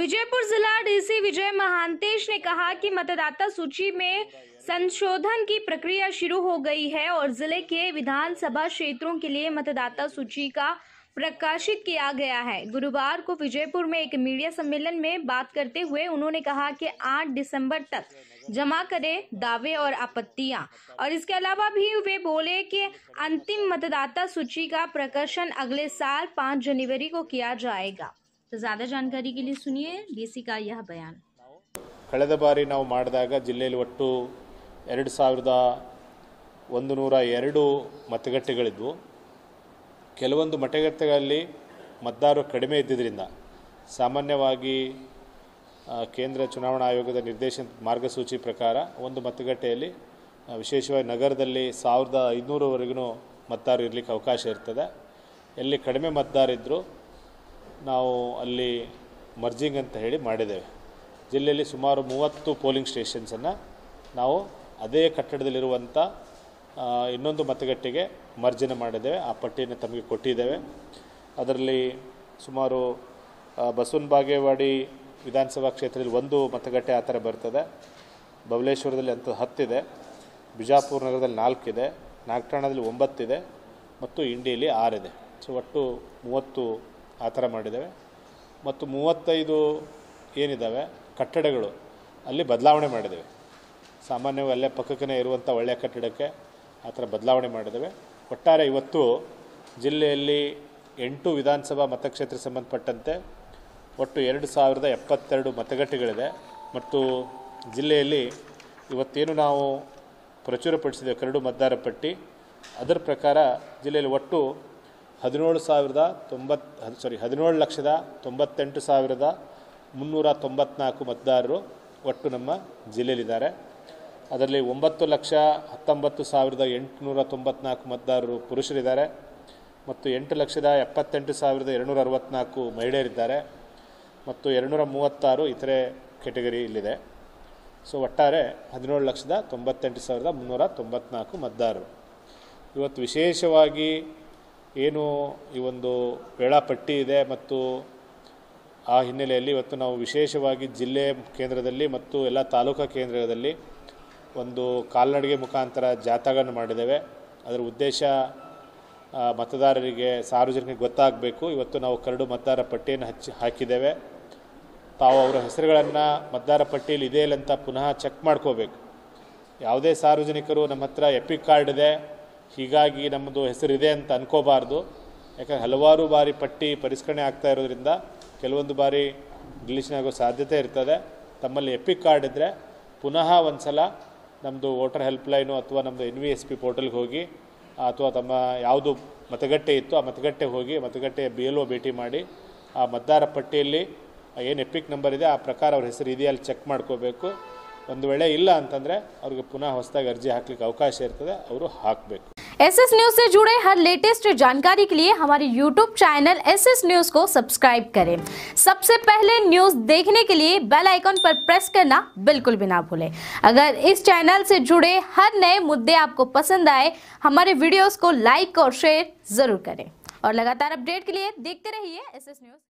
विजयपुर जिला डीसी विजय महांतेश ने कहा कि मतदाता सूची में संशोधन की प्रक्रिया शुरू हो गई है और जिले के विधानसभा क्षेत्रों के लिए मतदाता सूची का प्रकाशित किया गया है गुरुवार को विजयपुर में एक मीडिया सम्मेलन में बात करते हुए उन्होंने कहा कि 8 दिसंबर तक जमा करें दावे और आपत्तियां और इसके अलावा भी वे बोले कि अंतिम मतदाता सूची का प्रकाशन अगले साल 5 जनवरी को किया जाएगा तो ज्यादा जानकारी के लिए सुनिए डीसी का यह बयान ಕಳೆದ ಬಾರಿ ನಾವು ಮಾಡಿದಾಗ ಜಿಲ್ಲೆಯಲ್ಲಿ ಒಟ್ಟು ಎರಡು ಸಾವಿರದ ಒಂದು ನೂರ ಎರಡು ಮತಗಟ್ಟೆಗಳಿದ್ವು ಕೆಲವೊಂದು ಮತಗಟ್ಟೆಗಳಲ್ಲಿ ಮತದಾರರು ಕಡಿಮೆ ಇದ್ದಿದ್ದರಿಂದ ಸಾಮಾನ್ಯವಾಗಿ ಆ, ಕೇಂದ್ರ ಚುನಾವಣಾ ಆಯೋಗದ ನಿರ್ದೇಶನ ಮಾರ್ಗಸೂಚಿ ಪ್ರಕಾರ ಒಂದು ಮತಗಟ್ಟೆಯಲ್ಲಿ ಆ, ವಿಶೇಷವಾಗಿ ನಗರದಲ್ಲಿ ಸಾವಿರದ ಐದುನೂರವರೆಗೂ ಮತದಾರರು ಇರಲಿಕ್ಕೆ ಅವಕಾಶ ಇರ್ತದೆ ಎಲ್ಲಿ ಕಡಿಮೆ ಮತದಾರಿದ್ದರು ನಾವು ಅಲ್ಲಿ ಮರ್ಜಿಂಗ್ ಅಂತ ಹೇಳಿ ಮಾಡಿದ್ದೇವೆ ಜಿಲ್ಲೆಯಲ್ಲಿ ಸುಮಾರು ಮೂವತ್ತು ಪೋಲಿಂಗ್ ಸ್ಟೇಷನ್ಸನ್ನು ನಾವು ಅದೇ ಕಟ್ಟಡದಲ್ಲಿರುವಂಥ ಆ, ಇನ್ನೊಂದು ಮತಗಟ್ಟೆಗೆ ಮರ್ಜನೆ ಮಾಡಿದ್ದೇವೆ ಆ ಪಟ್ಟಿಯನ್ನು ತಮಗೆ ಕೊಟ್ಟಿದ್ದೇವೆ ಅದರಲ್ಲಿ ಸುಮಾರು ಆ, ಬಸವನ ಬಾಗೇವಾಡಿ ವಿಧಾನಸಭಾ ಕ್ಷೇತ್ರದಲ್ಲಿ ಒಂದು ಮತಗಟ್ಟೆ ಆ ಥರ ಬರ್ತದೆ ಬಬಲೇಶ್ವರದಲ್ಲಿ ಅಂತ ಹತ್ತಿದೆ ಬಿಜಾಪುರ ನಗರದಲ್ಲಿ ನಾಲ್ಕಿದೆ ನಾಗಠಾಣದಲ್ಲಿ ಒಂಬತ್ತಿದೆ ಮತ್ತು ಇಂಡಿಯಲ್ಲಿ ಆರಿದೆ ಸೊ ಒಟ್ಟು ಮೂವತ್ತು ಆ ಥರ ಮಾಡಿದ್ದೇವೆ ಮತ್ತು ಮೂವತ್ತೈದು ಏನಿದ್ದಾವೆ ಕಟ್ಟಡಗಳು ಅಲ್ಲಿ ಬದಲಾವಣೆ ಮಾಡಿದ್ದೇವೆ ಸಾಮಾನ್ಯವಾಗಿ ಅಲ್ಲೇ ಪಕ್ಕಕ್ಕೇ ಇರುವಂಥ ಒಳ್ಳೆಯ ಕಟ್ಟಡಕ್ಕೆ ಆ ಥರ ಬದಲಾವಣೆ ಮಾಡಿದ್ದೇವೆ ಒಟ್ಟಾರೆ ಇವತ್ತು ಜಿಲ್ಲೆಯಲ್ಲಿ ಎಂಟು ವಿಧಾನಸಭಾ ಮತಕ್ಷೇತ್ರ ಸಂಬಂಧಪಟ್ಟಂತೆ ಒಟ್ಟು ಎರಡು ಸಾವಿರದ ಎಪ್ಪತ್ತೆರಡು ಮತಗಟ್ಟೆಗಳಿದೆ ಮತ್ತು ಜಿಲ್ಲೆಯಲ್ಲಿ ಇವತ್ತೇನು ನಾವು ಪ್ರಚುರಪಡಿಸಿದ್ದೇವೆ ಕರಡು ಮತದಾರ ಪಟ್ಟಿ ಅದರ ಪ್ರಕಾರ ಜಿಲ್ಲೆಯಲ್ಲಿ ಒಟ್ಟು ಹದಿನೇಳು ಸಾವಿರದ ತೊಂಬತ್ತು ಸಾರಿ ಹದಿನೇಳು ಲಕ್ಷದ ತೊಂಬತ್ತೆಂಟು ಸಾವಿರದ ಮುನ್ನೂರ ತೊಂಬತ್ನಾಲ್ಕು ಮತದಾರರು ಒಟ್ಟು ನಮ್ಮ ಜಿಲ್ಲೆಯಲ್ಲಿದ್ದಾರೆ ಅದರಲ್ಲಿ ಒಂಬತ್ತು ಲಕ್ಷ ಹತ್ತೊಂಬತ್ತು ಸಾವಿರದ ಎಂಟುನೂರ ತೊಂಬತ್ನಾಲ್ಕು ಮತದಾರರು ಪುರುಷರಿದ್ದಾರೆ ಮತ್ತು ಎಂಟು ಲಕ್ಷದ ಎಪ್ಪತ್ತೆಂಟು ಸಾವಿರದ ಎರಡುನೂರ ಅರವತ್ತ್ನಾಲ್ಕು ಮಹಿಳೆಯರಿದ್ದಾರೆ ಮತ್ತು ಎರಡುನೂರ ಮೂವತ್ತಾರು ಇತರೆ ಕೆಟಗರಿ ಇಲ್ಲಿದೆ ಸೊ ಒಟ್ಟಾರೆ ಹದಿನೇಳು ಲಕ್ಷದ ತೊಂಬತ್ತೆಂಟು ಸಾವಿರದ ಮುನ್ನೂರ ತೊಂಬತ್ನಾಲ್ಕು ಮತದಾರರು ಇವತ್ತು ವಿಶೇಷವಾಗಿ ಏನು ಈ ಒಂದು ವೇಳಾಪಟ್ಟಿ ಇದೆ ಮತ್ತು ಆ ಹಿನ್ನೆಲೆಯಲ್ಲಿ ಇವತ್ತು ನಾವು ವಿಶೇಷವಾಗಿ ಜಿಲ್ಲೆ ಕೇಂದ್ರದಲ್ಲಿ ಮತ್ತು ಎಲ್ಲ ತಾಲೂಕಾ ಕೇಂದ್ರದಲ್ಲಿ ಒಂದು ಕಾಲ್ನಡಿಗೆ ಮುಖಾಂತರ ಜಾಥಾಗಳನ್ನು ಮಾಡಿದ್ದೇವೆ ಅದರ ಉದ್ದೇಶ ಆ, ಮತದಾರರಿಗೆ ಸಾರ್ವಜನಿಕರಿಗೆ ಗೊತ್ತಾಗಬೇಕು ಇವತ್ತು ನಾವು ಕರಡು ಮತದಾರ ಪಟ್ಟಿಯನ್ನು ಹಚ್ಚಿ ಹಾಕಿದ್ದೇವೆ ತಾವು ಅವರ ಹೆಸರುಗಳನ್ನು ಮತದಾರ ಪಟ್ಟಿಯಲ್ಲಿ ಇದೆ ಇಲ್ಲ ಅಂತ ಪುನಃ ಚೆಕ್ ಮಾಡ್ಕೋಬೇಕು ಯಾವುದೇ ಸಾರ್ವಜನಿಕರು ನಮ್ಮ ಹತ್ರ ಎಪಿಕ್ ಕಾರ್ಡ್ ಇದೆ ಹೀಗಾಗಿ ನಮ್ಮದು ಹೆಸರಿದೆ ಅಂತ ಅನ್ಕೋಬಾರ್ದು ಯಾಕಂದರೆ ಹಲವಾರು ಬಾರಿ ಪಟ್ಟಿ ಪರಿಷ್ಕರಣೆ ಆಗ್ತಾ ಇರೋದ್ರಿಂದ ಕೆಲವೊಂದು ಬಾರಿ ಡಿಲೀಷನ್ ಆಗೋ ಸಾಧ್ಯತೆ ಇರ್ತದೆ ತಮ್ಮಲ್ಲಿ ಎಪಿಕ್ ಕಾರ್ಡ್ ಇದ್ದರೆ ಪುನಃ ಒಂದು ಸಲ ನಮ್ಮದು ವೋಟರ್ ಹೆಲ್ಪ್ಲೈನು ಅಥವಾ ನಮ್ಮದು ಎನ್ ವಿ ಎಸ್ ಪಿ ಪೋರ್ಟಲ್ಗೆ ಹೋಗಿ ಅಥವಾ ತಮ್ಮ ಯಾವುದು ಮತಗಟ್ಟೆ ಇತ್ತು ಆ ಮತಗಟ್ಟೆಗೆ ಹೋಗಿ ಮತಗಟ್ಟೆಯ ಬಿ ಎಲ್ ಒ ಭೇಟಿ ಮಾಡಿ ಆ ಮತದಾರ ಪಟ್ಟಿಯಲ್ಲಿ ಏನು ಎಪಿಕ್ ನಂಬರ್ ಇದೆ ಆ ಪ್ರಕಾರ ಅವ್ರ ಹೆಸರು ಇದೆಯಾ ಅಲ್ಲಿ ಚೆಕ್ ಮಾಡ್ಕೋಬೇಕು ಒಂದು ವೇಳೆ ಇಲ್ಲ ಅಂತಂದರೆ ಅವ್ರಿಗೆ ಪುನಃ ಹೊಸದಾಗಿ ಅರ್ಜಿ ಹಾಕ್ಲಿಕ್ಕೆ ಅವಕಾಶ ಇರ್ತದೆ ಅವರು ಹಾಕಬೇಕು एस एस न्यूज से जुड़े हर लेटेस्ट जानकारी के लिए हमारे YouTube channel S S news को सब्सक्राइब करें सबसे पहले न्यूज देखने के लिए बेल आइकॉन पर प्रेस करना बिल्कुल भी ना भूलें अगर इस चैनल से जुड़े हर नए मुद्दे आपको पसंद आए हमारे वीडियोस को लाइक और शेयर जरूर करें और लगातार अपडेट के लिए देखते रहिए एस एस न्यूज